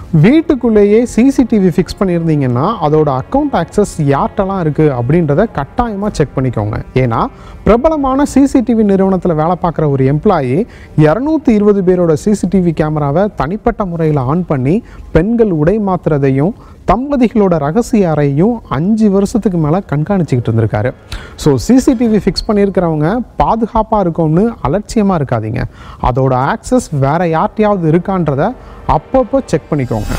வீட்டுக்குள்ளேயே CCTV fix பண்ணியிருந்தீங்கன்னா அதோட அக்கௌண்ட் ஆக்சஸ் யார்கிட்டலாம் இருக்குது அப்படின்றத கட்டாயமாக செக் பண்ணிக்கோங்க ஏன்னா பிரபலமான சிசிடிவி நிறுவனத்தில் வேலை பார்க்குற ஒரு எம்ப்ளாயி இரநூத்தி இருபது பேரோட சிசிடிவி கேமராவை தனிப்பட்ட முறையில் ஆன் பண்ணி பெண்கள் உடை மாத்துறதையும் தம்பதிகளோட ரகசிய அறையும் அஞ்சு வருஷத்துக்கு மேலே கண்காணிச்சிக்கிட்டு இருந்திருக்காரு ஸோ சிசிடிவி ஃபிக்ஸ் பண்ணியிருக்கிறவங்க பாதுகாப்பாக இருக்கும்னு அலட்சியமாக இருக்காதீங்க அதோட ஆக்சஸ் வேற யார்ட்டையாவது இருக்கான்றத அப்பப்போ செக் பண்ணிக்கோங்க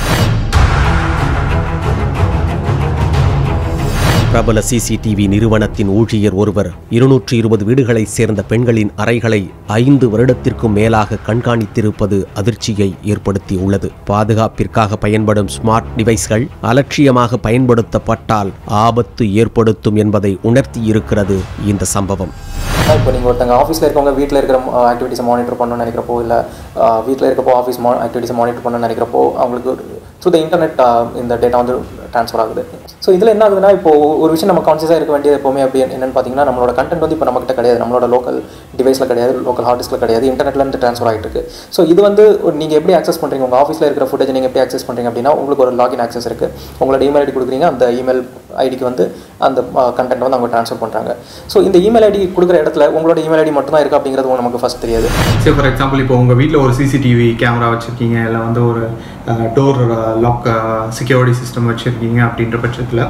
பிரபல சிசிடிவி நிறுவனத்தின் ஊழியர் ஒருவர் இருநூற்றி இருபது வீடுகளைச் சேர்ந்த பெண்களின் அறைகளை ஐந்து வருடத்திற்கும் மேலாக கண்காணித்திருப்பது அதிர்ச்சியை ஏற்படுத்தியுள்ளது பாதுகாப்பிற்காக பயன்படும் ஸ்மார்ட் டிவைஸ்கள் அலட்சியமாக பயன்படுத்தப்பட்டால் ஆபத்து ஏற்படுத்தும் என்பதை உணர்த்தியிருக்கிறது இந்த சம்பவம் இப்போ நீங்கள் ஒருத்தங்க ஆஃபீஸில் இருக்கவங்க வீட்டில் இருக்கிற ஆக்டிவிட்டிஸை மானிட்டர் பண்ணணும்னு நினைக்கிறப்போ இல்லை வீட்டில் இருக்கப்போ ஆஃபீஸ் மா ஆக்டிவிட்டிஸை மானிட்டர் பண்ணணும்னு நினைக்கிறப்போ அவங்களுக்கு த்ரூ த இன்டர்நெட் இந்த டேட்டா வந்து ட்ரான்ஸ்ஃபர் ஆகுது ஸோ இதில் என்ன ஆகுதுன்னா இப்போ ஒரு விஷயம் நம்ம கான்சியஸாக இருக்க வேண்டியது எப்போவுமே அப்படி என்னன்னு பார்த்தீங்கன்னா நம்மளோட கண்டென்ட் வந்து இப்போ நம்மகிட்ட கிடையாது நம்மளோட லோக்கல் டிவைஸில் கிடையாது லோக்கல் ஹார்ட் டிஸ்கில் கிடையாது இன்டர்நெட்லேருந்து ட்ரான்ஸ்ஃபர் ஆகிட்டு இருக்கு ஸோ இது வந்து நீங்கள் எப்படி ஆக்சஸ் பண்ணுறீங்க உங்கள் ஆஃபீஸில் இருக்கிற ஃபுட்டேஜ் நீங்கள் எப்படி ஆக்சஸ் பண்ணுறீங்க அப்படின்னா உங்களுக்கு ஒரு லாகின் ஆக்சஸ் இருக்குது உங்களோட இமெயில் ஐடி கொடுக்குறீங்க அந்த இமெயில் ஐடிக்கு வந்து அந்த கண்டென்ட் வந்து அவங்க ட்ரான்ஸ்ஃபர் பண்ணுறாங்க ஸோ இந்த இமெயில் ஐடி கொடுக்குற இடத்துல உங்களோட இமெயில் ஐடி மட்டும் தான் இருக்குது அப்படிங்கிறது நமக்கு ஃபஸ்ட் தெரியாது சரி ஃபார் எக்ஸாம்பிள் இப்போ உங்கள் வீட்டில் ஒரு சிசிடிவி கேமரா வச்சுருக்கீங்க இல்லை வந்து ஒரு டோர் லாக் செக்யூரிட்டி சிஸ்டம் வச்சுருக்கீங்க அப்படின்ற பட்சத்தில்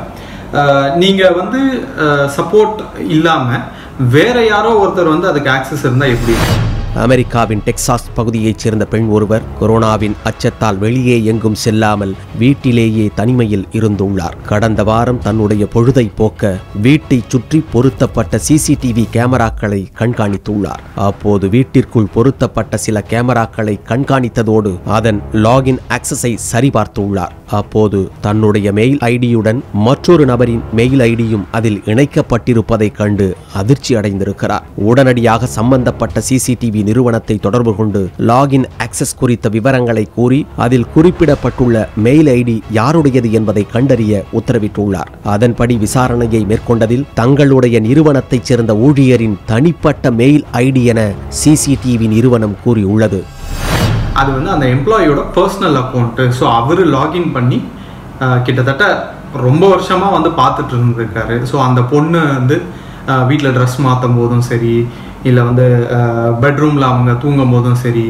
நீங்கள் வந்து சப்போர்ட் இல்லாமல் வேற யாரோ ஒருத்தர் வந்து அதுக்கு ஆக்சஸ் இருந்தால் எப்படி அமெரிக்காவின் டெக்சாஸ் பகுதியைச் சேர்ந்த பெண் ஒருவர் கொரோனாவின் அச்சத்தால் வெளியே எங்கும் செல்லாமல் வீட்டிலேயே தனிமையில் இருந்துள்ளார் கடந்த வாரம் தன்னுடைய பொழுதை போக்க வீட்டை சுற்றி பொருத்தப்பட்ட சிசிடிவி கேமராக்களை கண்காணித்துள்ளார் அப்போது வீட்டிற்குள் பொருத்தப்பட்ட சில கேமராக்களை கண்காணித்ததோடு அதன் லாகின் ஆக்சஸை சரிபார்த்துள்ளார் அப்போது தன்னுடைய மெயில் ஐடியுடன் மற்றொரு நபரின் மெயில் ஐடியும் அதில் இணைக்கப்பட்டிருப்பதைக் கண்டு அதிர்ச்சி அடைந்திருக்கிறார் உடனடியாக சம்பந்தப்பட்ட சிசிடிவி நிறுவனத்தை தொடர்பு கொண்டு லாகின் ஆக்சஸ் குறித்த விவரங்களை கூறி அதில் குறிப்பிடப்பட்டுள்ள மெயில் ஐடி யாருடையது என்பதை கண்டறிய உத்தரவிட்டுள்ளார் அதன்படி விசாரணையை மேற்கொண்டதில் தங்களுடைய நிறுவனத்தைச் சேர்ந்த ஊழியரின் தனிப்பட்ட மெயில் ஐடி என சிசிடிவி நிறுவனம் கூறியுள்ளது அது வந்து அந்த எம்ப்ளாயியோட பர்சனல் அக்கௌண்ட்டு ஸோ அவர் லாகின் பண்ணி அஹ், கிட்டத்தட்ட ரொம்ப வருஷமாக வந்து பார்த்துட்டு இருந்திருக்காரு ஸோ அந்த பொண்ணு வந்து வீட்டில் ட்ரெஸ் மாற்றும் போதும் சரி இல்லை வந்து பெட்ரூமில் அவங்க தூங்கும் போதும் சரி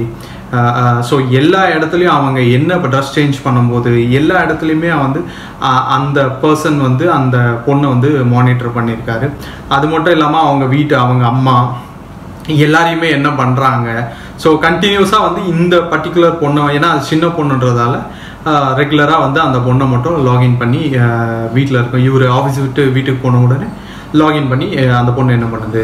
ஸோ எல்லா இடத்துலையும் அவங்க என்ன இப்போ ட்ரெஸ் சேஞ்ச் பண்ணும்போது எல்லா இடத்துலையுமே வந்து அஹ், அந்த பர்சன் வந்து அந்த பொண்ணை வந்து மானிட்டர் பண்ணியிருக்காரு அது மட்டும் இல்லாமல் அவங்க வீட்டு அவங்க அம்மா எல்லாரையுமே என்ன பண்ணுறாங்க ஸோ கண்டினியூஸாக வந்து இந்த பர்டிகுலர் பொண்ணை ஏன்னா அது சின்ன பொண்ணுன்றதால ரெகுலராக வந்து அந்த பொண்ணை மட்டும் லாகின் பண்ணி வீட்டில் இருக்கும் இவர் ஆஃபீஸ் விட்டு வீட்டுக்கு போன உடனே லாகின் பண்ணி அஹ், அந்த பொண்ணு என்ன பண்ணுது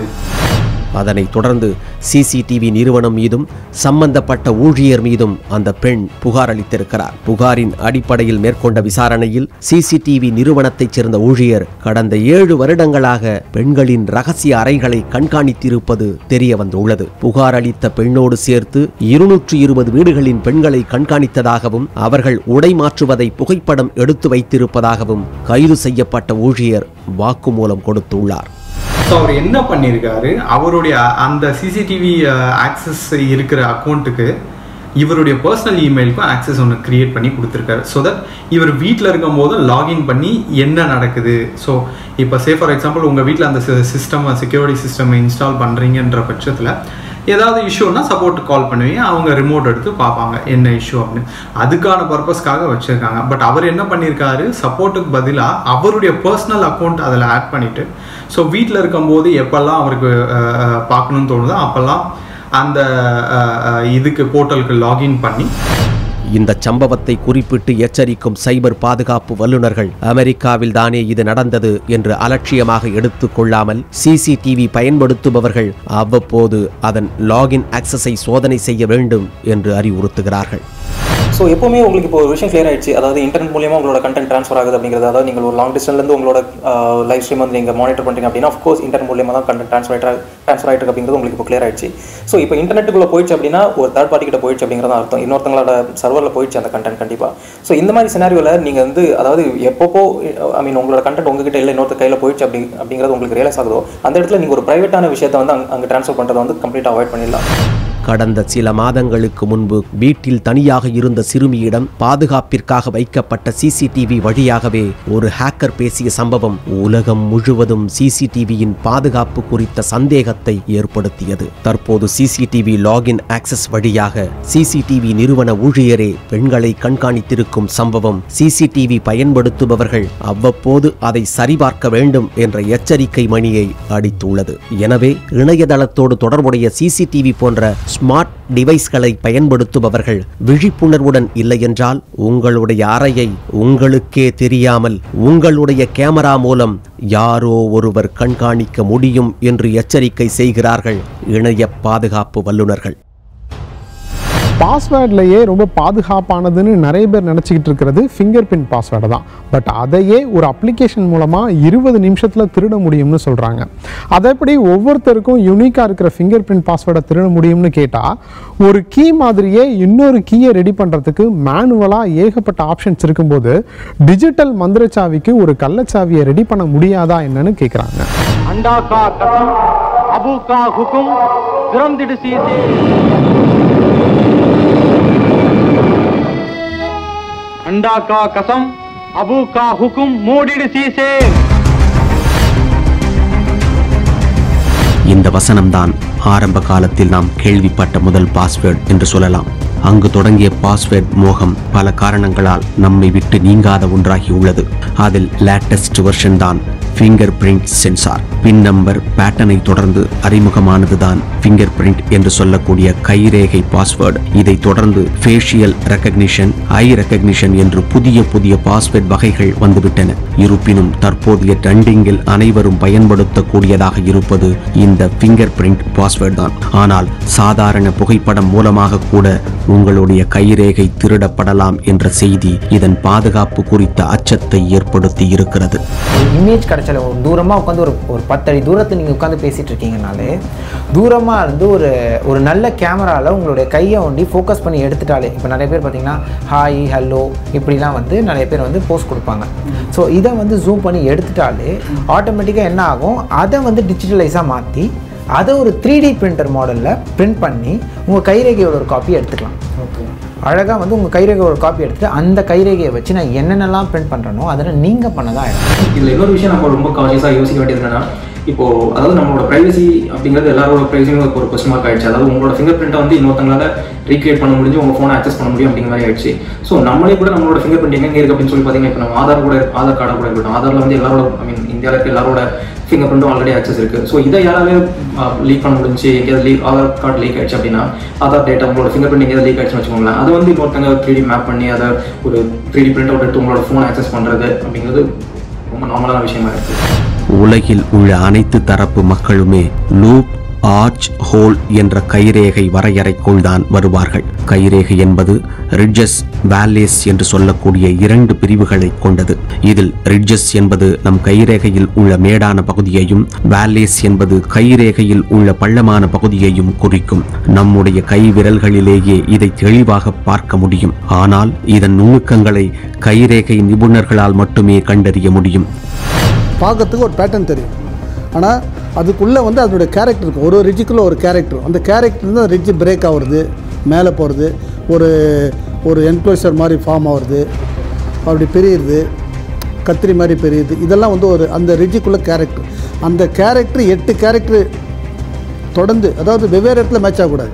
அதனைத் தொடர்ந்து சிசிடிவி நிறுவனம் மீதும் சம்பந்தப்பட்ட ஊழியர் மீதும் அந்த பெண் புகார் அளித்திருக்கிறார் புகாரின் அடிப்படையில் மேற்கொண்ட விசாரணையில் சிசிடிவி நிறுவனத்தைச் சேர்ந்த ஊழியர் கடந்த ஏழு வருடங்களாக பெண்களின் ரகசிய அறைகளை கண்காணித்திருப்பது தெரிய வந்துள்ளது புகார் அளித்த பெண்ணோடு சேர்த்து இருநூற்று இருபது வீடுகளின் பெண்களை கண்காணித்ததாகவும் அவர்கள் உடை மாற்றுவதை புகைப்படம் எடுத்து வைத்திருப்பதாகவும் கைது செய்யப்பட்ட ஊழியர் வாக்குமூலம் கொடுத்துள்ளார் ஸோ அவர் என்ன பண்ணியிருக்காரு அவருடைய அந்த சிசிடிவி ஆக்சஸ் இருக்கிற அக்கௌண்ட்டுக்கு இவருடைய பர்சனல் இமெயிலுக்கும் ஆக்சஸ் ஒன்று கிரியேட் பண்ணி கொடுத்துருக்காரு ஸோ தட் இவர் வீட்டில் இருக்கும்போது லாகின் பண்ணி என்ன நடக்குது ஸோ இப்போ சே ஃபார் எக்ஸாம்பிள் உங்கள் வீட்டில் அந்த சிஸ்டம் செக்யூரிட்டி சிஸ்டம் இன்ஸ்டால் பண்ணுறீங்கன்ற பட்சத்தில் ஏதாவது இஷ்யூனா சப்போர்ட் கால் பண்ணுவீங்க அவங்க ரிமோட் எடுத்து பார்ப்பாங்க என்ன இஷ்யூ அப்படின்னு அதுக்கான பர்பஸ்க்காக வச்சுருக்காங்க பட் அவர் என்ன பண்ணியிருக்காரு சப்போர்ட்டுக்கு பதிலாக அவருடைய பர்சனல் அக்கௌண்ட் அதில் ஆட் பண்ணிவிட்டு ஸோ வீட்டில் இருக்கும்போது எப்போல்லாம் அவருக்கு அஹ், அஹ், பார்க்கணும்னு தோணுதோ அப்போல்லாம் அந்த அஹ், அஹ், இதுக்கு போர்ட்டலுக்கு லாகின் பண்ணி இந்த சம்பவத்தை குறிப்பிட்டு எச்சரிக்கும் சைபர் பாதுகாப்பு வல்லுநர்கள் அமெரிக்காவில் தானே இது நடந்தது என்று அலட்சியமாக எடுத்துக் கொள்ளாமல் சிசிடிவி பயன்படுத்துபவர்கள் அவ்வப்போது அதன் லாகின் ஆக்சஸை சோதனை செய்ய வேண்டும் என்று அறிவுறுத்துகிறார்கள் ஸோ எப்போவுமே உங்களுக்கு இப்போ ஒரு விஷயம் clear ஆயிடுச்சு அதாவது இன்டர்நெட் மூலியமாக உங்களோட கண்டென்ட் ட்ரான்ஸ்ஃபர் ஆகுது அப்படிங்கிறது அதாவது நீங்கள் ஒரு லாங் டிஸ்டன்ஸ்லேருந்து உங்களோட லைவ் ஸ்ட்ரீம் வந்து நீங்கள் மானிட்டர் பண்ணுறீங்க அப்படின்னா கோர்ஸ் இன்டர்நெட் மூலியமாக தான் கண்டென்ட் ட்ரான்ஸ்ஃபர் ஆகிட்டு ட்ரான்ஸ்ஃபர் ஆகிட்டு அப்படிங்கிறது உங்களுக்கு இப்போ clear ஆயிடுச்சு ஸோ இப்போ இன்டர்நெட்டுக்குள்ளே போயிடுச்சு அப்படின்னா ஒரு தேர்ட் பார்ட்டி கிட்ட போயிடுச்சு அப்படிங்கிறது அர்த்தம் இன்னொருத்தங்களோட சர்வரில் போயிடுச்சு அந்த கண்டென்ட் கண்டிப்பாக ஸோ இந்த மாதிரி சினாரியோவில் நீங்கள் வந்து அதாவது எப்பப்போ ஐ மீன் உங்களோட கண்டென்ட் உங்ககிட்ட இல்லை இன்னொருத்த கையில் போயிடுச்சு அப்படி அப்படிங்கிறது உங்களுக்கு ரியலைஸ் ஆகுதோ அந்த இடத்துல நீங்கள் ஒரு ப்ரைவேட்டான விஷயத்தை வந்து அங்கே அங்கே ட்ரான்ஸ்ஃபர் பண்ணுறதை வந்து கம்ப்ளீட்டாக அவாய்ட் பண்ணிடலாம் கடந்த சில மாதங்களுக்கு முன்பு வீட்டில் தனியாக இருந்த சிறுமியிடம் பாதுகாப்பிற்காக வைக்கப்பட்ட சிசிடிவி வழியாகவே ஒரு ஹேக்கர் பேசிய சம்பவம் உலகம் முழுவதும் சிசிடிவியின் பாதுகாப்பு குறித்த சந்தேகத்தை ஏற்படுத்தியது தற்போது சிசிடிவி லாகின் ஆக்சஸ் வழியாக சிசிடிவி நிறுவன ஊழியரே பெண்களை கண்காணித்திருக்கும் சம்பவம் சிசிடிவி பயன்படுத்துபவர்கள் அவ்வப்போது அதை சரிபார்க்க வேண்டும் என்ற எச்சரிக்கை மணியை அடித்துள்ளது எனவே இணையதளத்தோடு தொடர்புடைய சிசிடிவி போன்ற ஸ்மார்ட் டிவைஸ்களை பயன்படுத்துபவர்கள் விழிப்புணர்வுடன் இல்லையென்றால் உங்களுடைய அறையை உங்களுக்கே தெரியாமல் உங்களுடைய கேமரா மூலம் யாரோ ஒருவர் கண்காணிக்க முடியும் என்று எச்சரிக்கை செய்கிறார்கள் இணைய பாதுகாப்பு வல்லுநர்கள் பாஸ்வேர்ட்லேயே ரொம்ப பாதுகாப்பானதுன்னு நிறைய பேர் நினச்சிக்கிட்டு இருக்கிறது ஃபிங்கர் பிரிண்ட் பாஸ்வேர்டு தான் பட் அதையே ஒரு அப்ளிகேஷன் மூலமாக இருபது நிமிஷத்தில் திருட முடியும்னு சொல்கிறாங்க அதை எப்படி ஒவ்வொருத்தருக்கும் யூனிக்காக இருக்கிற ஃபிங்கர் பிரிண்ட் பாஸ்வேர்டை திருட முடியும்னு கேட்டால் ஒரு கீ மாதிரியே இன்னொரு கீயை ரெடி பண்ணுறதுக்கு மேனுவலாக ஏகப்பட்ட ஆப்ஷன்ஸ் இருக்கும்போது டிஜிட்டல் மந்திரச்சாவிக்கு ஒரு கள்ளச்சாவியை ரெடி பண்ண முடியாதா என்னன்னு கேட்குறாங்க अंडा का कसम अबू का हुक्म गिरमदिड सीसे अंडा का कसम अबू का हुक्म मोडिड सीसे இந்த வசனம்தான் ஆரம்ப காலத்தில் நாம் கேள்விப்பட்ட முதல் பாஸ்வேர்ட் என்று சொல்லலாம் அங்கு தொடங்கிய பாஸ்வேர்ட் மோகம் பல காரணங்களால் நம்மை விட்டு நீங்காத ஒன்றாகி உள்ளது அதில் லேட்டஸ்ட் வெர்ஷன் தான் fingerprint sensor pin number பேட்டர்னை தொடர்ந்து அறிமுகமானதுதான் ஃபிங்கர் பிரிண்ட் என்று சொல்லக்கூடிய கைரேகை பாஸ்வேர்டு இதை தொடர்ந்து ஃபேஷியல் ரெக்கக்னிஷன் ஐ ரெக்கக்னிஷன் என்று புதிய புதிய பாஸ்வேர்ட் வகைகள் வந்துவிட்டன இருப்பினும் தற்போதைய ட்ரெண்டிங்கில் அனைவரும் பயன்படுத்தக்கூடியதாக இருப்பது இந்த ஃபிங்கர் பிரிண்ட் பாஸ்வேர்டு தான் ஆனால் சாதாரண புகைப்படம் மூலமாக கூட உங்களுடைய கைரேகை திருடப்படலாம் என்ற செய்தி இதன் பாதுகாப்பு குறித்த அச்சத்தை ஏற்படுத்தி இருக்கிறது ஒரு இமேஜ் கிடைச்சால ஒரு தூரமாக உட்காந்து ஒரு ஒரு பத்தடி தூரத்தில் நீங்கள் உட்காந்து பேசிகிட்டு இருக்கீங்கனாலே தூரமாக இருந்து ஒரு ஒரு நல்ல கேமராவில் உங்களுடைய கையை ஒண்டி ஃபோக்கஸ் பண்ணி எடுத்துட்டாலே இப்போ நிறைய பேர் பார்த்தீங்கன்னா ஹாய் ஹலோ இப்படிலாம் வந்து நிறைய பேர் வந்து போஸ்ட் கொடுப்பாங்க ஸோ இதை வந்து ஜூம் பண்ணி எடுத்துட்டாலே ஆட்டோமேட்டிக்காக என்ன ஆகும் அதை வந்து டிஜிட்டலைஸாக மாற்றி அதை ஒரு த்ரீ டி பிரிண்டர் மாடலில் பிரிண்ட் பண்ணி உங்கள் கைரேகையோட ஒரு காப்பி எடுத்துக்கலாம் அழகாக வந்து உங்கள் கைரேகையோட காப்பி எடுத்துட்டு அந்த கைரேகையை வச்சு நான் என்னென்னலாம் பிரிண்ட் பண்ணுறனோ அதில் நீங்கள் பண்ணதான் ஆயிடும் இதில் இன்னொரு விஷயம் நம்ம ரொம்ப கான்ஷியஸாக யோசிக்க வேண்டியது என்னன்னா இப்போ அதாவது நம்மளோட ப்ரைவசி அப்படிங்கிறது எல்லாரோட ப்ரைவசியும் ஒரு கொஸ்டின் மார்க் ஆயிடுச்சு அதாவது உங்களோட ஃபிங்கர் பிரிண்ட்டை வந்து இன்னொருத்தங்களால ரீக்ரியேட் பண்ண முடிஞ்சு உங்க ஃபோனை ஆக்சஸ் பண்ண முடியும் அப்படிங்கிற மாதிரி ஆயிடுச்சு ஸோ நம்மளே கூட நம்மளோட ஃபிங்கர் பிரிண்ட் எங்கே இருக்கு அப்படின்னு சொல்லி பார்த்தீங்கன்னா இப்போ நம்ம ஆதார் கூட ஆதார் கார்டை கூட இருக்கட்டும் ஆதாரில் வந்து எல்லாரோட ஐ மீன் இந்தியாவில் இருக்க எல்லாரோட ஃபிங்கர் பிரிண்ட்டும் ஆல்ரெடி ஆக்சஸ் இருக்கு ஸோ இதை யாராவது லீக் பண்ண முடிஞ்சு எங்கேயாவது லீக் ஆதார் கார்டு லீக் ஆயிடுச்சு அப்படின்னா ஆதார் டேட்டா உங்களோட ஃபிங்கர் பிரிண்ட் எங்கேயாவது லீக் ஆயிடுச்சுன்னு வச்சுக்கோங்களேன் அதை வந்து இன்னொருத்தங்க த்ரீ டி மேப் பண்ணி அதை ஒரு த்ரீ டி பிரிண்ட் அவுட் எடுத்து உங்களோட ஃபோன் ஆக்சஸ் பண்ணுறது அப்படிங்கிறது ரொம்ப நார்மலான விஷயமா இருக்குது உலகில் உள்ள அனைத்து தரப்பு மக்களுமே லூப் ஆர்ச் ஹோல் என்ற கைரேகை வரையறைக்குள் தான் வருவார்கள் கைரேகை என்பது ரிட்ஜஸ் வேலேஸ் என்று சொல்லக்கூடிய இரண்டு பிரிவுகளை கொண்டது இதில் ரிட்ஜஸ் என்பது நம் கைரேகையில் உள்ள மேடான பகுதியையும் வேலேஸ் என்பது கைரேகையில் உள்ள பள்ளமான பகுதியையும் குறிக்கும் நம்முடைய கை விரல்களிலேயே இதை தெளிவாக பார்க்க முடியும் ஆனால் இதன் நுணுக்கங்களை கைரேகை நிபுணர்களால் மட்டுமே கண்டறிய முடியும் பார்க்கறதுக்கு ஒரு பேட்டர்ன் தெரியும் ஆனால் அதுக்குள்ளே வந்து அதனுடைய கேரக்டர் இருக்கும் ஒரு ஒரு ரிட்ஜுக்குள்ளே ஒரு கேரக்டர் அந்த கேரக்டர் தான் ரிட்ஜ் பிரேக் ஆகுறது மேலே போகிறது ஒரு ஒரு என்க்ளோசர் மாதிரி ஃபார்ம் ஆகுறது அப்படி பெரியுது கத்திரி மாதிரி பெரியுது இதெல்லாம் வந்து ஒரு அந்த ரிட்ஜுக்குள்ளே கேரக்டர் அந்த கேரக்டர் எட்டு கேரக்டர் தொடர்ந்து அதாவது வெவ்வேறு இடத்துல மேட்ச் ஆகக்கூடாது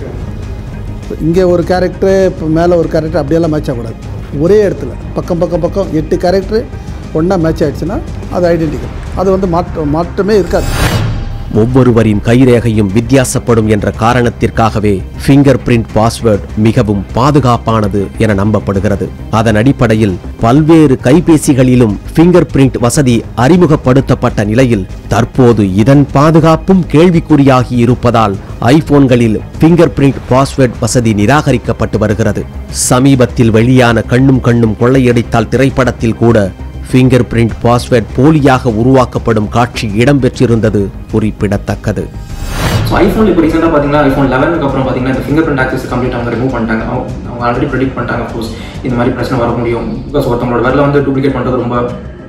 இங்கே ஒரு கேரக்டரு இப்போ மேலே ஒரு கேரக்டர் அப்படியெல்லாம் மேட்ச் ஆகக்கூடாது ஒரே இடத்துல பக்கம் பக்கம் பக்கம் எட்டு கேரக்டர் ஒன்றா மேட்ச் ஆயிடுச்சுன்னா அது ஐடென்டிக்கல் அது வந்து மாற்ற மாற்றமே இருக்காது ஒவ்வொருவரின் கைரேகையும் வித்தியாசப்படும் என்ற காரணத்திற்காகவே ஃபிங்கர் பிரிண்ட் பாஸ்வேர்ட் மிகவும் பாதுகாப்பானது என நம்பப்படுகிறது அதன் அடிப்படையில் பல்வேறு கைபேசிகளிலும் ஃபிங்கர் பிரிண்ட் வசதி அறிமுகப்படுத்தப்பட்ட நிலையில் தற்போது இதன் பாதுகாப்பும் கேள்விக்குறியாகி இருப்பதால் ஐபோன்களில் ஃபிங்கர் பிரிண்ட் பாஸ்வேர்ட் வசதி நிராகரிக்கப்பட்டு வருகிறது சமீபத்தில் வெளியான கண்ணும் கண்ணும் கொள்ளையடித்தால் திரைப்படத்தில் கூட ஃபிங்கர் பிரிண்ட் பாஸ்வேர்ட் போலியாக உருவாக்கப்படும் காட்சி இடம்பெற்றிருந்தது குறிப்பிடத்தக்கது ஸோ ஐஃபோன் இப்போ ரீசெண்டாக பார்த்தீங்கன்னா ஐஃபோன் லெவனுக்கு அப்புறம் பார்த்தீங்கன்னா இந்த ஃபிங்கர் பிரிண்ட் ஆக்சஸ் கம்ப்ளீட் அவங்க ரிமூவ் பண்ணிட்டாங்க அவங்க அவங்க ஆல்ரெடி ப்ரெடிக்ட் பண்ணிட்டாங்க கோர்ஸ் இந்த மாதிரி பிரச்சனை வர முடியும் பிகாஸ் ஒருத்தவங்களோட வரல வந்து டூப்ளிகேட் பண்ணுறது ரொம்ப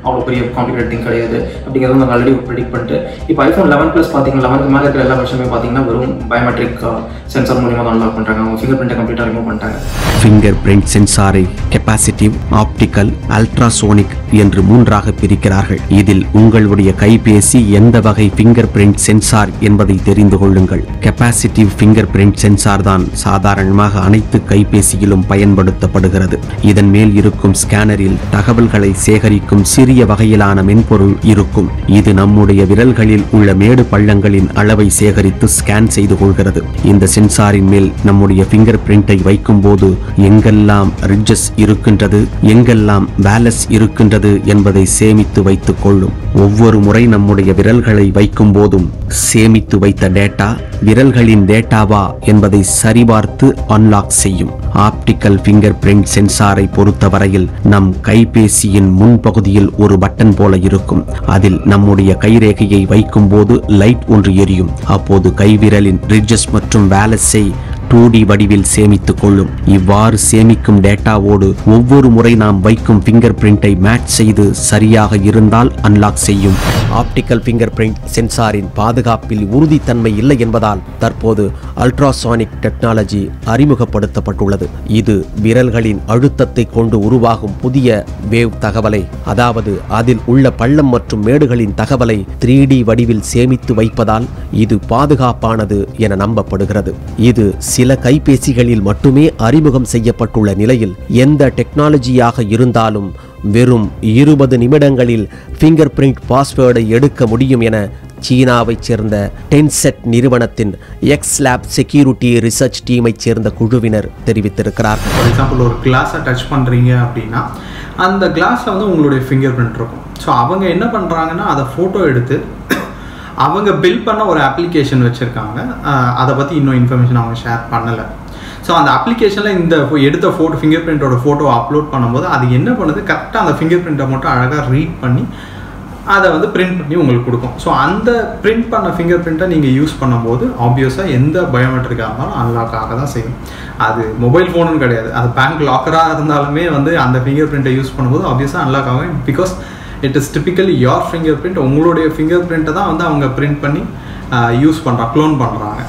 அவ்வளோ பெரிய காம்ப்ளிகேட் திங் கிடையாது அப்படிங்கிறது நாங்கள் ஆல்ரெடி ப்ரெடிக்ட் பண்ணிட்டு இப்போ ஐஃபோன் லெவன் ப்ளஸ் பார்த்தீங்கன்னா லெவன்க்கு மேலே இருக்கிற எல்லா வருஷமே பார்த்தீங்கன்னா வெறும் பயோமெட்ரிக் சென்சார் மூலியமாக தான் அன்லாக் பண்ணுறாங்க அவங்க ஃபிங்கர் பிரிண்ட்டை கம்ப்ளீட்டாக ரிமூவ் பண்ணிட்டாங்க ஃபிங்கர் பிரிண்ட் சென்சாரை கெப்பாசிட்டிவ் ஆப்டிக்கல் அல்ட்ராசோனிக் என்று மூன்றாக பிரிக்கிறார்கள் இதில் உங்களுடைய கைபேசி எந்த வகை ஃபிங்கர் பிரிண்ட் சென்சார் என்பதை தெரிந்து கொள்ளுங்கள் கெப்பாசிட்டிவ் ஃபிங்கர் பிரிண்ட் சென்சார் தான் சாதாரணமாக அனைத்து கைபேசியிலும் பயன்படுத்தப்படுகிறது இதன் மேல் இருக்கும் ஸ்கேனரில் தகவல்களை சேகரிக்கும் சிறிய வகையிலான மென்பொருள் இருக்கும் இது நம்முடைய விரல்களில் உள்ள மேடு பள்ளங்களின் அளவை சேகரித்து ஸ்கேன் செய்து கொள்கிறது இந்த சென்சாரின் மேல் நம்முடைய ஃபிங்கர் பிரிண்டை வைக்கும்போது எங்கெல்லாம் ரிட்ஜஸ் இருக்கின்றது எங்கெல்லாம் வேலஸ் இருக்கின்றது என்பதை சேமித்து வைத்துக் கொள்ளும் ஒவ்வொரு முறை நம்முடைய விரல்களை வைக்கும் போதும் சேமித்து வைத்த டேட்டா விரல்களின் டேட்டாவா என்பதை சரிபார்த்து அன்லாக் செய்யும் ஆப்டிக்கல் ஃபிங்கர் பிரிண்ட் சென்சாரை பொறுத்தவரையில் நம் கைபேசியின் முன்பகுதியில் ஒரு பட்டன் போல இருக்கும் அதில் நம்முடைய கைரேகையை வைக்கும்போது லைட் ஒன்று எரியும் அப்போது கைவிரலின் ரிட்ஜஸ் மற்றும் வேலஸை டூ டி வடிவில் சேமித்துக் கொள்ளும் இவ்வாறு சேமிக்கும் டேட்டாவோடு ஒவ்வொரு முறை நாம் வைக்கும் ஃபிங்கர் பிரிண்டை மேட்ச் செய்து சரியாக இருந்தால் அன்லாக் செய்யும் ஆப்டிக்கல் ஃபிங்கர் பிரிண்ட் சென்சாரின் பாதுகாப்பில் உறுதித்தன்மை இல்லை என்பதால் தற்போது அல்ட்ராசானிக் டெக்னாலஜி அறிமுகப்படுத்தப்பட்டுள்ளது இது விரல்களின் அழுத்தத்தை கொண்டு உருவாகும் புதிய வேவ் தகவலை அதாவது அதில் உள்ள பள்ளம் மற்றும் மேடுகளின் தகவலை த்ரீ டி வடிவில் சேமித்து வைப்பதால் இது பாதுகாப்பானது என நம்பப்படுகிறது இது சில கைபேசிகளில் மட்டுமே அறிமுகம் செய்யப்பட்டுள்ள நிலையில் எந்த டெக்னாலஜியாக இருந்தாலும் வெறும் இருபது நிமிடங்களில் ஃபிங்கர் பிரிண்ட் பாஸ்வேர்டை எடுக்க முடியும் என சீனாவைச் சேர்ந்த டென்செட் நிறுவனத்தின் எக்ஸ் லேப் செக்யூரிட்டி ரிசர்ச் டீமைச் சேர்ந்த குழுவினர் தெரிவித்திருக்கிறார்கள் ஃபார் எக்ஸாம்பிள் ஒரு கிளாஸை டச் பண்ணுறீங்க அப்படின்னா அந்த கிளாஸில் வந்து உங்களுடைய ஃபிங்கர் பிரிண்ட் இருக்கும் ஸோ அவங்க என்ன பண்ணுறாங்கன்னா அதை ஃபோட்டோ எடுத்து அவங்க பில் பண்ண ஒரு அப்ளிகேஷன் வச்சுருக்காங்க அதை பற்றி இன்னும் இன்ஃபர்மேஷன் அவங்க ஷேர் பண்ணலை ஸோ அந்த அப்ளிகேஷனில் இந்த pho- எடுத்த ஃபோட்டோ ஃபிங்கர் பிரிண்டோட ஃபோட்டோ அப்லோட் பண்ணும்போது அது என்ன பண்ணுது கரெக்டாக அந்த ஃபிங்கர் பிரிண்ட்டை மட்டும் அழகாக ரீட் பண்ணி அதை வந்து பிரிண்ட் பண்ணி உங்களுக்கு கொடுக்கும் ஸோ அந்த பிரிண்ட் பண்ண ஃபிங்கர் பிரிண்ட்டை நீங்கள் யூஸ் பண்ணும்போது ஆப்வியஸாக எந்த பயோமெட்ரிக்காக இருந்தாலும் அன்லாக் ஆக தான் செய்யும் அது மொபைல் ஃபோனுன்னு கிடையாது அது பேங்க் லாக்கராக இருந்தாலுமே வந்து அந்த ஃபிங்கர் பிரிண்ட்டை யூஸ் பண்ணும்போது ஆப்வியஸாக அன்லாக் ஆகும் because it is typically your fingerprint உங்களுடைய ஃபிங்கர் பிரிண்ட்டை தான் வந்து அவங்க பிரிண்ட் பண்ணி யூஸ் பண்ணுறாங்க க்ளோன் பண்ணுறாங்க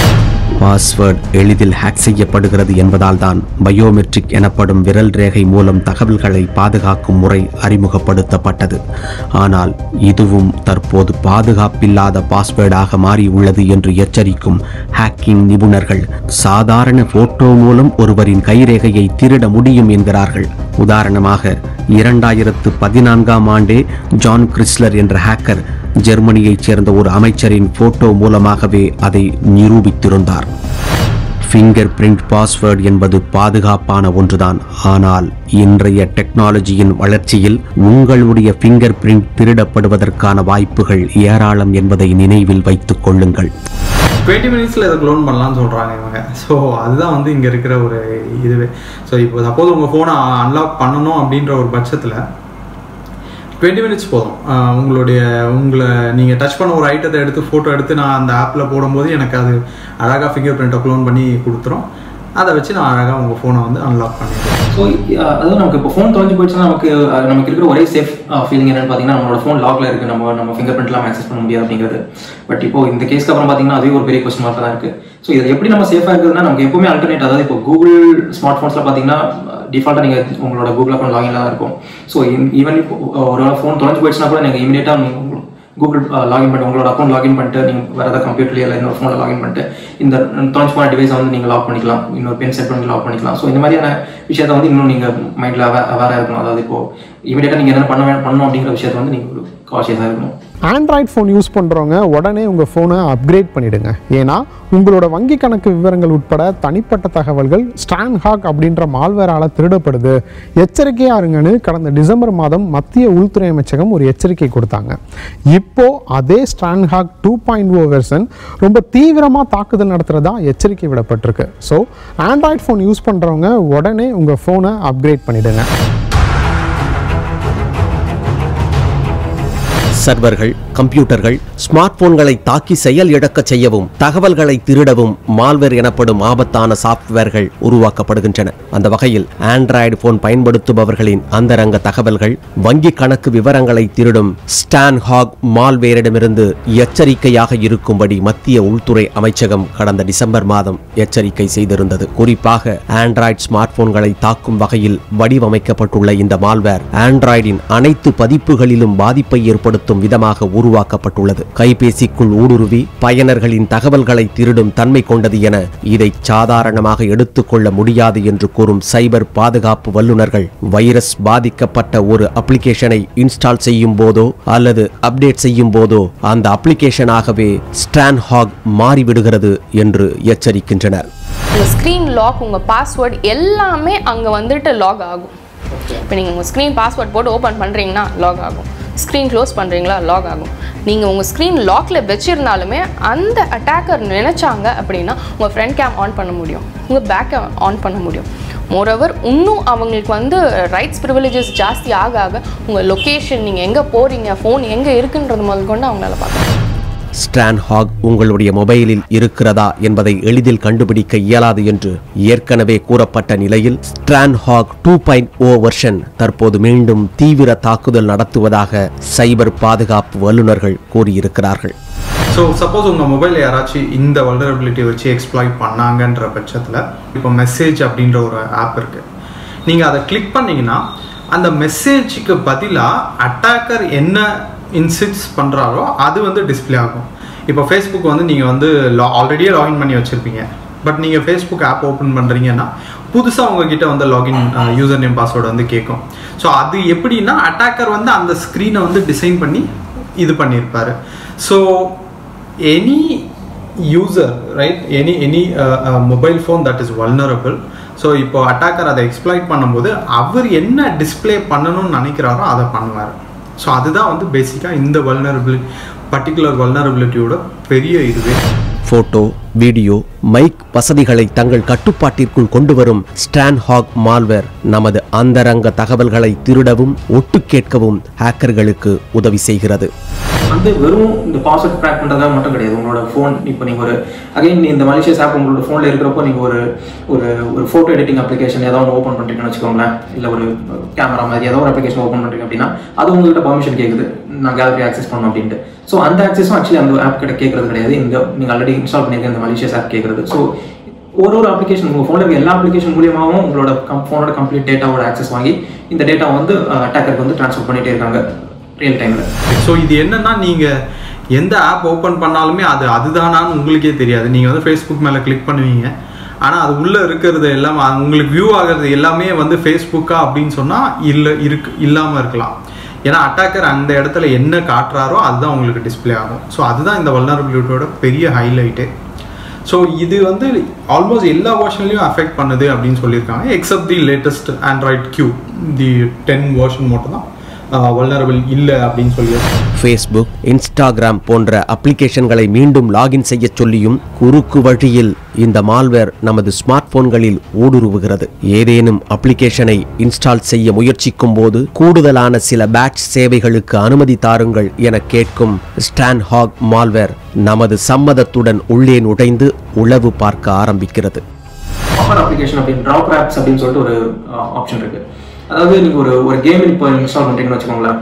பாஸ்வேர்ட் எளிதில் ஹேக் செய்யப்படுகிறது என்பதால் தான் பயோமெட்ரிக் எனப்படும் விரல் ரேகை மூலம் தகவல்களை பாதுகாக்கும் முறை அறிமுகப்படுத்தப்பட்டது ஆனால் இதுவும் தற்போது பாதுகாப்பில்லாத பாஸ்வேர்டாக மாறியுள்ளது என்று எச்சரிக்கும் ஹேக்கிங் நிபுணர்கள் சாதாரண போட்டோ மூலம் ஒருவரின் கைரேகையை திருட முடியும் என்கிறார்கள் உதாரணமாக இரண்டாயிரத்து பதினான்காம் ஆண்டே ஜான் கிறிஸ்லர் என்ற ஹேக்கர் ஜெர்மனியைச் சேர்ந்த ஒரு அமைச்சரின் போட்டோ மூலமாகவே அதை நிரூபித்திருந்தார் ஃபிங்கர் பிரிண்ட் பாஸ்வேர்டு என்பது பாதுகாப்பான ஒன்றுதான் ஆனால் இன்றைய டெக்னாலஜியின் வளர்ச்சியில் உங்களுடைய ஃபிங்கர் பிரிண்ட் திருடப்படுவதற்கான வாய்ப்புகள் ஏராளம் என்பதை நினைவில் வைத்துக் கொள்ளுங்கள் டுவெண்ட்டி மினிட்ஸில் இதை க்ளோன் பண்ணலாம்னு சொல்கிறாங்க இவங்க ஸோ அதுதான் வந்து இங்கே இருக்கிற ஒரு இதுவே ஸோ இப்போ சப்போஸ் உங்கள் ஃபோனை அன்லாக் பண்ணணும் அப்படின்ற ஒரு பட்சத்தில் டுவெண்ட்டி மினிட்ஸ் போதும் ஆஹ் உங்களுடைய உங்களை நீங்கள் டச் பண்ண ஒரு ஐட்டத்தை எடுத்து ஃபோட்டோ எடுத்து நான் அந்த ஆப்பில் போடும்போது எனக்கு அது அழகாக ஃபிங்கர் பிரிண்ட்டை க்ளோன் பண்ணி கொடுத்துரும் அதை வச்சு நான் அழகாக உங்கள் ஃபோனை வந்து அன்லாக் பண்ணிடுவேன் ஸோ அதாவது நமக்கு இப்போ ஃபோன் தொலைஞ்சு போயிடுச்சுன்னா நமக்கு அஹ், நமக்கு இருக்கிற ஒரே சேஃப் ஃபீலிங் என்னன்னு பார்த்தீங்கன்னா நம்மளோட ஃபோன் லாக்ல இருக்கு நம்ம நம்ம ஃபிங்கர் பிரிண்ட்லாம் ஆக்சஸ் பண்ண முடியாது அப்படிங்கிறது பட் இப்போ இந்த கேஸ்க்கு அப்புறம் பார்த்தீங்கன்னா அதுவே ஒரு பெரிய கொஸ்டின் மார்க் தான் இருக்கு ஸோ இதை எப்படி நம்ம சேஃபாக இருக்குதுன்னா நமக்கு எப்பவுமே அல்டர்னேட் அதாவது இப்போ கூகுள் ஸ்மார்ட் ஃபோன்ஸில் பார்த்தீங்கன்னா டிஃபால்ட்டாக நீங்கள் உங்களோட கூகுள் அக்கௌண்ட் லாகின்ல தான் இருக்கும் ஸோ ஈவன் இப்போ ஒரு ஃபோன் தொலைஞ்சு போயிடுச்சுன்னா கூட நீங்கள் இமீடியட்டாக கூகுள் லாகின் பண்ணி உங்களோட அக்கௌண்ட் லாகின் பண்ணிட்டு நீங்கள் வேறு ஏதாவது கம்ப்யூட்டர்லேயே இல்லை இன்னொரு ஃபோனில் லாகின் பண்ணிட்டு இந்த தொலைஞ்சு போன டிவைஸை வந்து நீங்கள் லாக் பண்ணிக்கலாம் இன்னொரு பென் செட் பண்ணி லாக் பண்ணிக்கலாம் ஸோ இந்த மாதிரியான விஷயத்தை வந்து இன்னும் நீங்கள் மைண்டில் அவேராக இருக்கணும் அதாவது இப்போ இமீடியட்டாக நீங்கள் என்ன பண்ண வே- பண்ணணும் அப்படிங்கிற விஷயத்தை வந்து நீங்கள் காஷியஸாக இருக்கணும் ஆண்ட்ராய்ட் ஃபோன் யூஸ் பண்ணுறவங்க உடனே உங்கள் ஃபோனை அப்கிரேட் பண்ணிடுங்க ஏன்னா உங்களோட வங்கி கணக்கு விவரங்கள் உட்பட தனிப்பட்ட தகவல்கள் ஸ்டான்ஹாக் அப்படின்ற மால்வேரால் திருடப்படுது எச்சரிக்கையாக இருங்கன்னு கடந்த டிசம்பர் மாதம் மத்திய உள்துறை அமைச்சகம் ஒரு எச்சரிக்கை கொடுத்தாங்க இப்போ அதே StrandHogg two point O version ரொம்ப தீவிரமாக தாக்குதல் நடத்துகிறதா எச்சரிக்கை விடப்பட்டிருக்கு ஸோ ஆண்ட்ராய்ட் ஃபோன் யூஸ் பண்ணுறவங்க உடனே உங்கள் ஃபோனை அப்கிரேட் பண்ணிடுங்க சர்வர்கள் கம்ப்யூட்டர்கள் ஸ்மார்ட் போன்களை தாக்கி செயல் இழக்கச் செய்யவும் தகவல்களை திருடவும் மால்வேர் எனப்படும் ஆபத்தான சாப்ட்வேர்கள் உருவாக்கப்படுகின்றன அந்த வகையில் ஆண்ட்ராய்டு போன் பயன்படுத்துபவர்களின் அந்தரங்க தகவல்கள் வங்கி கணக்கு விவரங்களை திருடும் ஸ்டான் ஹாக் மால்வேரிடமிருந்து எச்சரிக்கையாக இருக்கும்படி மத்திய உள்துறை அமைச்சகம் கடந்த டிசம்பர் மாதம் எச்சரிக்கை செய்திருந்தது குறிப்பாக ஆண்ட்ராய்டு ஸ்மார்ட் போன்களை தாக்கும் வகையில் வடிவமைக்கப்பட்டுள்ள இந்த மால்வேர் ஆண்ட்ராய்டின் அனைத்து பதிப்புகளிலும் பாதிப்பை ஏற்படுத்தும் விதமாக உருவாக்கப்பட்டுள்ளது கைபேசிக்குள் ஊடுருவி பயனர்களின் தகவல்களை திருடும் தன்மை கொண்டது என இதை சாதாரணமாக எடுத்துக்கொள்ள முடியாது என்று கூறும் சைபர் பாதுகாப்பு வல்லுநர்கள் வைரஸ் பாதிக்கப்பட்ட ஒரு அப்ளிகேஷனை இன்ஸ்டால் செய்யும் போதோ அல்லது அப்டேட் செய்யும் போதோ அந்த அப்ளிகேஷனாகவே ஸ்டான் ஹாக் மாறிவிடுகிறது என்று எச்சரிக்கின்றனர் உங்கள் ஸ்க்ரீன் லாக் உங்கள் பாஸ்வேர்ட் எல்லாமே அங்கே வந்துட்டு லாக் ஆகும் இப்போ நீங்கள் உங்கள் ஸ்க்ரீன் பாஸ்வேர்ட் போட்டு ஓப்பன் பண்ணுறீங்கன்னா லாக் ஆகும் ஸ்க்ரீன் க்ளோஸ் பண்ணுறீங்களா லாக் ஆகும் நீங்கள் உங்கள் ஸ்க்ரீன் லாக்கில் வச்சுருந்தாலுமே அந்த அட்டாக்கர் நினச்சாங்க அப்படின்னா உங்கள் ஃப்ரண்ட் கேம் ஆன் பண்ண முடியும் உங்கள் பேக் கேம் ஆன் பண்ண முடியும் மோரோவர் இன்னும் அவங்களுக்கு வந்து ரைட்ஸ் ப்ரிவிலேஜஸ் ஜாஸ்தி ஆக ஆக உங்கள் லொக்கேஷன் நீங்கள் எங்கே போகிறீங்க ஃபோன் எங்கே இருக்குன்றது முதல் கொண்டு அவங்களால பார்க்க ஸ்டான் ஹாக் உங்களுடைய மொபைலில் இருக்கிறதா என்பதை எளிதில் கண்டுபிடிக்க இயலாது என்று ஏற்கனவே கூறப்பட்ட நிலையில் StrandHogg two point O version தற்போது மீண்டும் தீவிர தாக்குதல் நடத்துவதாக சைபர் பாதுகாப்பு வல்லுநர்கள் கூறியிருக்கிறார்கள் ஸோ சப்போஸ் உங்கள் மொபைலில் யாராச்சும் இந்த வல்னரபிலிட்டி வச்சு எக்ஸ்ப்ளாய்ட் பண்ணாங்கன்ற பட்சத்தில் இப்போ மெசேஜ் அப்படின்ற ஒரு ஆப் இருக்குது நீங்கள் அதை கிளிக் பண்ணீங்கன்னா அந்த மெசேஜுக்கு பதிலாக அட்டாக்கர் என்ன இன்சிட்ஸ் பண்ணுறாரோ அது வந்து டிஸ்ப்ளே ஆகும் இப்போ ஃபேஸ்புக் வந்து நீங்கள் வந்து லா ஆல்ரெடியே லாகின் பண்ணி வச்சுருப்பீங்க பட் நீங்கள் ஃபேஸ்புக் ஆப் ஓப்பன் பண்ணுறீங்கன்னா புதுசாக உங்ககிட்ட வந்து லாகின் யூசர் நேம் பாஸ்வேர்டு வந்து கேட்கும் ஸோ அது எப்படின்னா அட்டாக்கர் வந்து அந்த ஸ்க்ரீனை வந்து டிசைன் பண்ணி இது பண்ணியிருப்பாரு so any user right any any mobile phone that is vulnerable so இப்போ அட்டாக்கர் அதை எக்ஸ்ப்ளாய்ட் பண்ணும்போது அவர் என்ன டிஸ்ப்ளே பண்ணணும்னு நினைக்கிறாரோ அதை பண்ணுவார் ஸோ அதுதான் வந்து பேசிக்காக இந்த வல்னரபிலிட்டி பர்டிகுலர் வல்னரபிலிட்டியோட பெரிய இதுவே போட்டோ வீடியோ மைக் வசதிகளை தங்கள் கட்டுப்பாட்டிற்குள் கொண்டு வரும் ஸ்டான் ஹாக் மால்வேர் நமது அந்தரங்க தகவல்களை திருடவும் ஒட்டு கேட்கவும் ஹேக்கர்களுக்கு உதவி செய்கிறது வந்து வெறும் இந்த பாஸ்வேர்ட் ட்ராக் பண்ணுறதா மட்டும் கிடையாது உங்களோட ஃபோன் இப்போ நீங்கள் ஒரு அகைன் இந்த மலிஷியஸ் ஆப் உங்களோட ஃபோனில் இருக்கிறப்போ நீங்கள் ஒரு ஒரு ஒரு ஃபோட்டோ எடிட்டிங் அப்ளிகேஷன் ஏதாவது ஒன்று ஓப்பன் பண்ணுறீங்கன்னு வச்சுக்கோங்களேன் இல்லை ஒரு கேமரா மாதிரி ஏதோ ஒரு அப்ளிகேஷன் ஓப்பன் பண்ணுறீங்க அப்படின்னா அது உங்கள்கிட்ட பர்மிஷன் கேட்குது நான் கேலரி ஆக்சஸ் பண்ணணும் அப்படின்ட்டு ஸோ அந்த ஆக்சஸும் ஆக்சுவலி அந்த ஆப் கிட்ட கேட்கறது கிடையாது இந்த நீங்கள் ஆல்ரெடி இன்ஸ்டால் பண்ணியிருக்க இந்த மலிஷியஸ் ஆப் கேட்குறது ஸோ ஒரு ஒரு அப்ளிகேஷன் உங்கள் ஃபோனில் இருக்க எல்லா அப்ளிகேஷன் மூலியமாகவும் உங்களோட கம் ஃபோனோட கம்ப்ளீட் டேட்டாவோட ஆக்சஸ் வாங்கி இந்த டேட்டா வந்து அட்டாக்கருக்கு வந்து ட்ரான்ஸ்ஃபர் பண்ணிகிட்டே இருக்காங்க ரியல் டைமில் ஸோ இது என்னன்னா நீங்கள் எந்த ஆப் ஓப்பன் பண்ணாலுமே அது அதுதானான்னு உங்களுக்கே தெரியாது நீங்கள் வந்து ஃபேஸ்புக் மேலே கிளிக் பண்ணுவீங்க ஆனால் அது உள்ளே இருக்கிறது எல்லாம் அது உங்களுக்கு வியூ ஆகிறது எல்லாமே வந்து ஃபேஸ்புக்கா அப்படின்னு சொன்னால் இல்லை இருக்கு இல்லாமல் இருக்கலாம் ஏன்னா அட்டாக்கர் அந்த இடத்துல என்ன காட்டுறாரோ அதுதான் உங்களுக்கு டிஸ்ப்ளே ஆகும் ஸோ அதுதான் இந்த வல்னரபிலிட்டியோட பெரிய ஹைலைட்டு ஸோ இது வந்து ஆல்மோஸ்ட் எல்லா வேர்ஷன்லையும் அஃபெக்ட் பண்ணுது அப்படின்னு சொல்லியிருக்காங்க except the latest Android Q the ten version மட்டும் தான் வல்னரபிள் இல்லை அப்படின்னு சொல்லி ஃபேஸ்புக் இன்ஸ்டாகிராம் போன்ற அப்ளிகேஷன்களை மீண்டும் லாகின் செய்யச் சொல்லியும் குறுக்கு வழியில் இந்த மால்வேர் நமது ஸ்மார்ட் போன்களில் ஊடுருவுகிறது ஏதேனும் அப்ளிகேஷனை இன்ஸ்டால் செய்ய முயற்சிக்கும் போது கூடுதலான சில பேட்ச் சேவைகளுக்கு அனுமதி தாருங்கள் என கேட்கும் ஸ்டான் ஹாக் மால்வேர் நமது சம்மதத்துடன் உள்ளே நுழைந்து உளவு பார்க்க ஆரம்பிக்கிறது ஆஃபர் அப்ளிகேஷன் அப்படின்னு ட்ராப் ஆப்ஸ் அப்படின்னு சொல்லிட்டு ஒரு ஆப்ஷன் இருக்கு அதாவது நீங்க ஒரு ஒரு கேம் இப்போ இன்ஸ்டால் பண்றீங்கன்னு வச்சுக்கோங்களேன்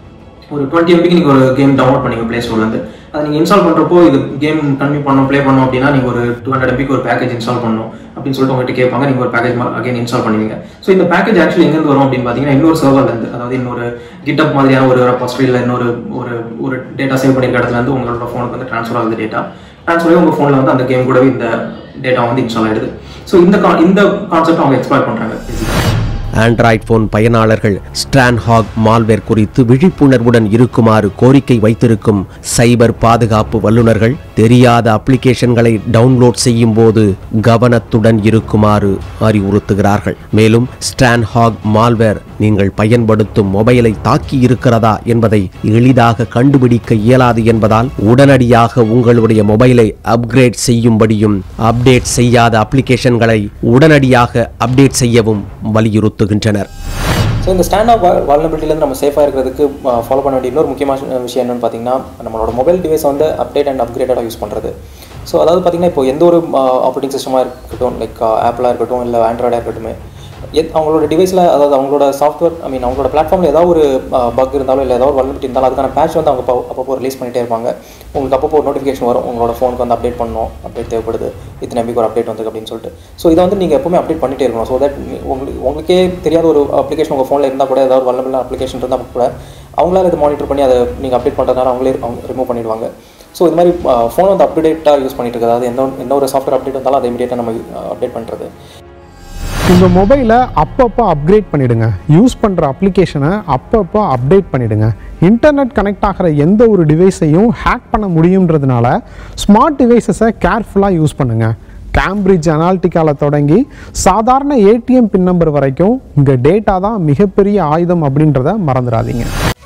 ஒரு டுவெண்ட்டி எம்பிக்கு நீங்கள் ஒரு கேம் டவுன்லோட் பண்ணீங்க ப்ளே ஸ்டோர்லேருந்து அதை நீங்கள் இன்ஸ்டால் பண்ணுறப்போ இது கேம் கன்வியூ பண்ணணும் ப்ளே பண்ணணும் அப்படின்னா நீங்கள் ஒரு டூ ஹண்ட்ரட் எம்பிக்கு ஒரு பேக்கேஜ் இன்ஸ்டால் பண்ணணும் அப்படின்னு சொல்லிட்டு உங்கள்கிட்ட கேட்பாங்க நீங்கள் ஒரு பேக்கேஜ் அகைன் இன்ஸ்டால் பண்ணுவீங்க ஸோ இந்த பேக்கேஜ் ஆக்சுவலி எங்கேருந்து வரும் அப்படின்னு பார்த்தீங்கன்னா இன்னொரு சர்வர்லேருந்து அதாவது இன்னொரு கிட்டப் மாதிரியான ஒரு ரெபாஸ்ட்ரியில் இன்னொரு ஒரு ஒரு டேட்டா சேவ் பண்ணியிருக்க இடத்துல இருந்து உங்களோட ஃபோனுக்கு வந்து ட்ரான்ஸ்ஃபர் ஆகுது டேட்டா ட்ரான்ஸ்ஃபர் ஆகி உங்கள் ஃபோனில் வந்து அந்த கேம் கூடவே இந்த டேட்டா வந்து இன்ஸ்டால் ஆகிடுது ஸோ இந்த கா இந்த கான்செப்ட் அவங்க எக்ஸ்ப்ளார் பண்ணுறாங்க ஆண்ட்ராய்ட் போன் பயனாளர்கள் ஸ்டான்ஹாக் மால்வேர் குறித்து விழிப்புணர்வுடன் இருக்குமாறு கோரிக்கை வைத்திருக்கும் சைபர் பாதுகாப்பு வல்லுநர்கள் தெரியாத அப்ளிகேஷன்களை டவுன்லோட் செய்யும் போது கவனத்துடன் இருக்குமாறு அறிவுறுத்துகிறார்கள் மேலும் ஸ்டான்ஹாக் மால்வேர் நீங்கள் பயன்படுத்தும் மொபைலை தாக்கி இருக்கிறதா என்பதை எளிதாக கண்டுபிடிக்க இயலாது என்பதால் உடனடியாக உங்களுடைய மொபைலை அப்கிரேட் செய்யும்படியும் அப்டேட் செய்யாத அப்ளிகேஷன்களை உடனடியாக அப்டேட் செய்யவும் வலியுறுத்துகின்றனர் ஸோ இந்த ஸ்டாண்ட் ஆஃப் வாலபிலிட்டிலேருந்து நம்ம சேஃபாக இருக்கிறதுக்கு ஃபாலோ பண்ண வேண்டிய இன்னொரு முக்கியமான விஷயம் என்னென்னு பார்த்தீங்கன்னா நம்மளோட மொபைல் டிவைஸ் வந்து அப்டேட் அண்ட் அப்கிரேட்டடாக யூஸ் பண்ணுறது ஸோ அதாவது பார்த்தீங்கன்னா இப்போ எந்த ஒரு ஆப்ரேட்டிங் சிஸ்டமாக இருக்கட்டும் லைக் ஆப்பிளாக இருக்கட்டும் இல்லை ஆண்ட்ராய்டாக இருக்கட்டும் எத் அவங்களோட டிவைஸில் அதாவது அவங்களோட சாஃப்ட்வேர் ஐ மீன் அவங்களோட பிளாட்ஃபார்மில் ஏதாவது ஒரு பக் இருந்தாலும் இல்லை ஏதாவது ஒரு வல்னபிலிட்டி இருந்தாலும் அதுக்கான பேட்ச் வந்து அவங்க அப்போ- அப்பப்போ ரிலீஸ் பண்ணிட்டே இருப்பாங்க உங்களுக்கு அப்பப்போ ஒரு நோட்டிஃபிகேஷன் வரும் உங்களோட ஃபோனுக்கு வந்து அப்டேட் பண்ணணும் அப்டேட் தேவைப்படுது இத்தனை எம்பிக்கு ஒரு அப்டேட் வந்து அப்படின்னு சொல்லிட்டு ஸோ இதை வந்து நீங்கள் எப்பவுமே அப்டேட் பண்ணிட்டே இருக்கணும் ஸோ தட் உங்களுக்கு உங்களுக்கே தெரியாத ஒரு அப்ளிகேஷன் உங்கள் ஃபோனில் இருந்தால் கூட ஏதாவது வல்னபிளான அப்ளிகேஷன் இருந்தால் கூட அவங்களால இதை மானிட்டர் பண்ணி அதை நீங்கள் அப்டேட் பண்ணுறதுனால அவங்களே அவங்க ரிமூவ் பண்ணிடுவாங்க ஸோ இது மாதிரி ஃபோன் வந்து அப்டேட்டாக யூஸ் பண்ணிட்டு இருக்குது அதாவது எந்த எந்த ஒரு சாஃப்ட்வேர் அப்டேட் இருந்தாலும் அதை இமீடியட்டாக நம்ம அப்டேட் பண்ணுறது உங்கள் மொபைலை அப்பப்போ அப்கிரேட் பண்ணிடுங்க யூஸ் பண்ணுற அப்ளிகேஷனை அப்பப்போ அப்டேட் பண்ணிடுங்க இன்டர்நெட் கனெக்ட் ஆகிற எந்த ஒரு டிவைஸையும் ஹேக் பண்ண முடியுன்றதுனால ஸ்மார்ட் டிவைசஸை கேர்ஃபுல்லாக யூஸ் பண்ணுங்கள் கேம்பிரிட்ஜ் அனாலிட்டிக்காவில் தொடங்கி சாதாரண ஏடிஎம் பின் நம்பர் வரைக்கும் இங்கே டேட்டா தான் மிகப்பெரிய ஆயுதம் அப்படின்றத மறந்துடாதீங்க